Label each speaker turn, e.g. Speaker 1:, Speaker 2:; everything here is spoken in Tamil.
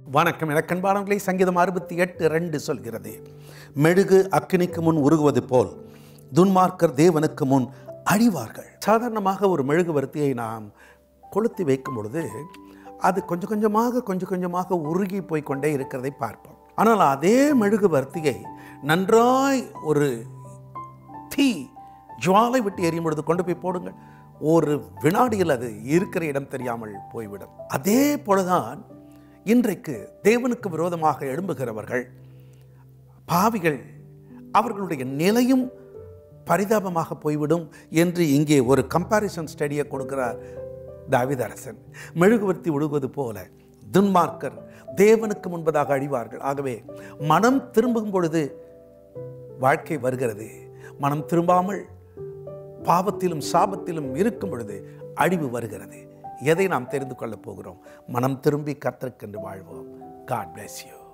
Speaker 1: வணக்கம் எனக்கன்பானவர்களை சங்கீதம் அறுபத்தி எட்டு ரெண்டு சொல்கிறது மெழுகு அக்கினிக்கு முன் உருகுவது போல் துன்மார்க்கர் தேவனுக்கு முன் அழிவார்கள் சாதாரணமாக ஒரு மெழுகுவர்த்தியை நாம் கொளுத்தி வைக்கும் பொழுது அது கொஞ்சம் கொஞ்சமாக கொஞ்சம் கொஞ்சமாக உருகி போய் கொண்டே இருக்கிறதை பார்ப்போம் ஆனால் அதே மெழுகுவர்த்தியை நன்றாய் ஒரு தீ ஜுவாலை விட்டு எரியும் பொழுது கொண்டு போய் போடுங்கள் ஒரு வினாடியில் அது இருக்கிற இடம் தெரியாமல் போய்விடும் அதே போலதான் இன்றைக்கு தேவனுக்கு விரோதமாக எழும்புகிறவர்கள் பாவிகள் அவர்களுடைய நிலையும் பரிதாபமாக போய்விடும் என்று இங்கே ஒரு கம்பாரிசன் ஸ்டடியை கொடுக்கிறார் தாவிதரசன் மெழுகுவர்த்தி விடுவது போல துன்மார்க்கர் தேவனுக்கு முன்பதாக அழிவார்கள் ஆகவே மனம் திரும்பும் பொழுது வாழ்க்கை வருகிறது மனம் திரும்பாமல் பாவத்திலும் சாபத்திலும் இருக்கும் பொழுது அழிவு வருகிறது எதை நாம் தெரிந்து கொள்ளப் போகிறோம் மனம் திரும்பி கத்திருக்கென்று வாழ்வோம் காட் bless you